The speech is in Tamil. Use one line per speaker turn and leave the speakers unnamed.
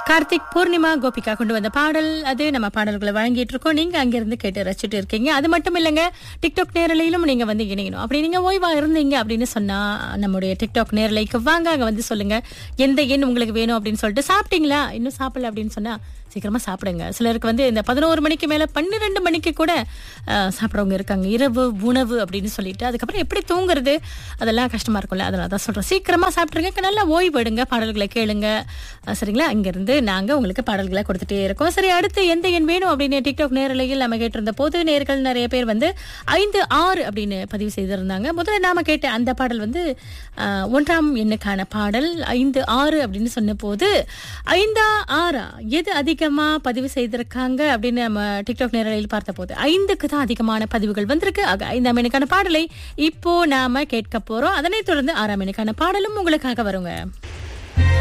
கார்த்திக் பூர்ணிமா கோபிகா கொண்டு வந்த பாடல் அது நம்ம பாடல்களை வழங்கிட்டு இருக்கோம் நீங்க அங்கிருந்து கேட்டு ரசிச்சுட்டு இருக்கீங்க அது மட்டும் இல்லைங்க டிக்டாக் நேரலையிலும் நீங்க வந்து இணையணும் அப்படி நீங்க ஓய்வா இருந்தீங்க அப்படின்னு சொன்னா நம்முடைய டிக்டாக் நேரலைக்கு வாங்க அங்க வந்து சொல்லுங்க எந்த எண் உங்களுக்கு வேணும் அப்படின்னு சொல்லிட்டு சாப்பிட்டீங்களா இன்னும் சாப்பிடல அப்படின்னு சொன்னா சீக்கிரமா சாப்பிடுங்க சிலருக்கு வந்து இந்த பதினோரு மணிக்கு மேல பன்னிரெண்டு மணிக்கு கூட அஹ், சாப்பிட்றவங்க இருக்காங்க இரவு உணவு அப்படின்னு சொல்லிட்டு அதுக்கப்புறம் எப்படி தூங்குறது அதெல்லாம் கஷ்டமா இருக்கும்ல அதனால தான் சொல்றேன் சீக்கிரமா சாப்பிட்டுருங்க நல்லா ஓய்வு எடுங்க பாடல்களை கேளுங்க அஹ், சரிங்களா இங்கிருந்து நாங்க உங்களுக்கு பாடல்களை கொடுத்துட்டே இருக்கோம் சரி அடுத்து எந்த எண் வேணும் அப்படின்னு டிக்டாக் நேரலையில் நம்ம கேட்டிருந்த போது நேர்கள் நிறைய பேர் வந்து ஐந்து ஆறு அப்படின்னு பதிவு செய்திருந்தாங்க முதல்ல நாம கேட்ட அந்த பாடல் வந்து அஹ், ஒன்றாம் எண்ணுக்கான பாடல் ஐந்து ஆறு அப்படின்னு சொன்ன போது ஐந்தா ஆறா எது அதிகமா பதிவு செய்திருக்காங்க அப்படின்னு நம்ம டிக்டாக் நேரலையில் பார்த்த போது ஐந்துக்கு தான் அதிகமான பதிவுகள் வந்திருக்கு ஆக ஐந்தாம் எண்ணுக்கான பாடலை இப்போ நாம கேட்க போறோம் அதனைத் தொடர்ந்து ஆறாம் எண்ணுக்கான பாடலும் உங்களுக்காக வருங்க